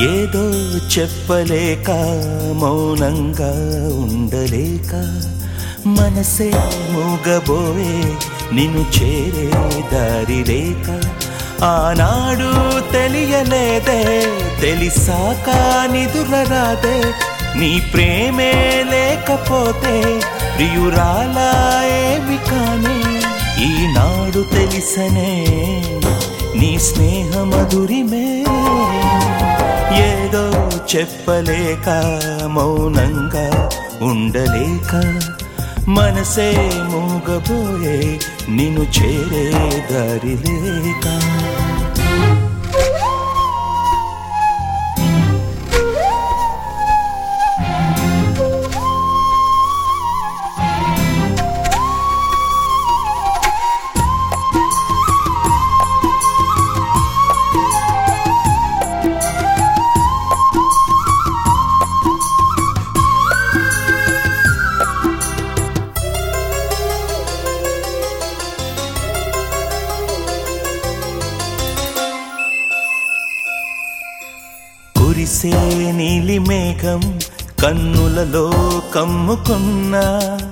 ఏదో చెప్పలేక మౌనంగా ఉండలేక మనసే మూగబోయే నిన్ను చేరే దారి లేక ఆనాడు తెలియలేదే తెలిసాక నిదురరాదే నీ ప్రేమే లేకపోతే ప్రియురాలా ఏమి కానే ఈనాడు తెలిసనే నీ స్నేహ మధురిమే ఏదో చెప్పలేక మౌనంగా ఉండలేక మనసే మూగబోయే నిన్ను చేరే దారి లేక కురిసే నీలి మేఘం కన్నులలో కమ్ముకున్నా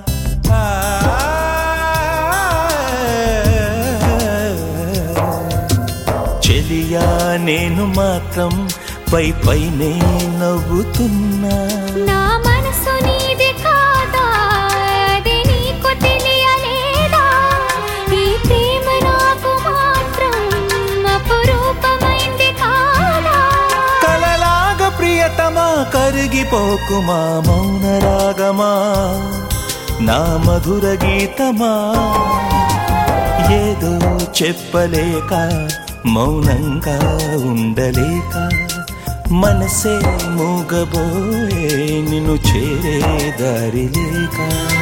చెలియా నేను మాత్రం పై పైనే నవ్వుతున్నా నా మనసు నీది కాదా అది నీకు తెలియలేదా ఈ ప్రేమ నాకు మాత్రం అపురూపమైంది కాదా కలలాగ ప్రియతమా కరిగిపోకుమా మౌన రాగమా నా మధుర గీతమా ఏదో చెప్పలేక మౌనంగా ఉండలేక మనసే మూగబోయే నిన్ను చేరే దారి లేక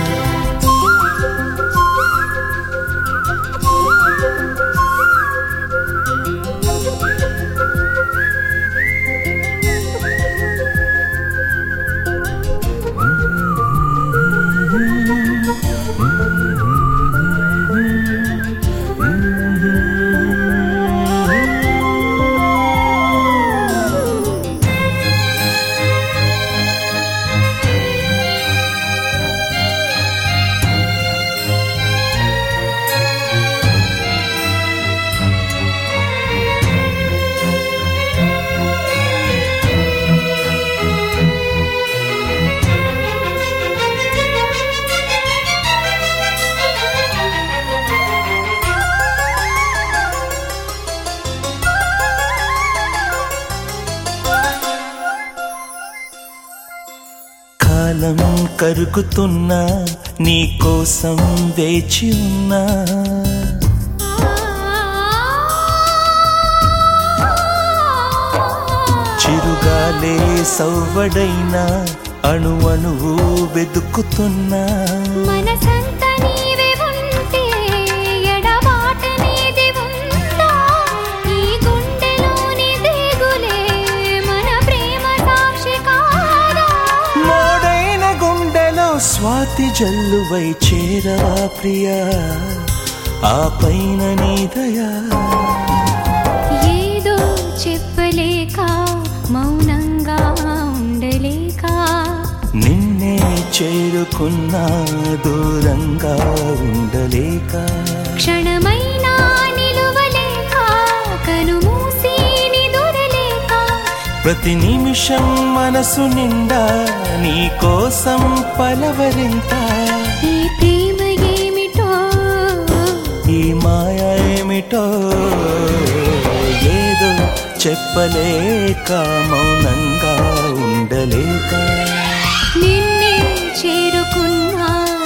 కాలం కరుగుతున్నా నీ కోసం వేచి ఉన్నా చిరుగాలే సవ్వడైనా అణు అణువు వెతుకుతున్నా మనసంత నీవే ఉంటే ఎడబాట నీది ఉందా ఈ గుండెలోని దిగులే మన ప్రేమ సాక్షి కాదా మోడైన గుండెలో స్వాతి జల్లువై చేరవా ప్రియా ఆ పైన నీ దయా ఏదో చెప్పలేక మౌనంగా ఉండలేక నిన్నే చేరుకున్నా దూరంగా ఉండలేక క్షణమైనా నిలువలేక కనుమూసి నిదురలేక ప్రతి నిమిషం మనసు నిండా నీ కోసం పలవరింత ఈ ప్రేమ ఏమిటో ఈ మాయ ఏమిటో ఏదో చెప్పలేక మౌనంగా ఉండలేక నిన్నే చేరుకున్నా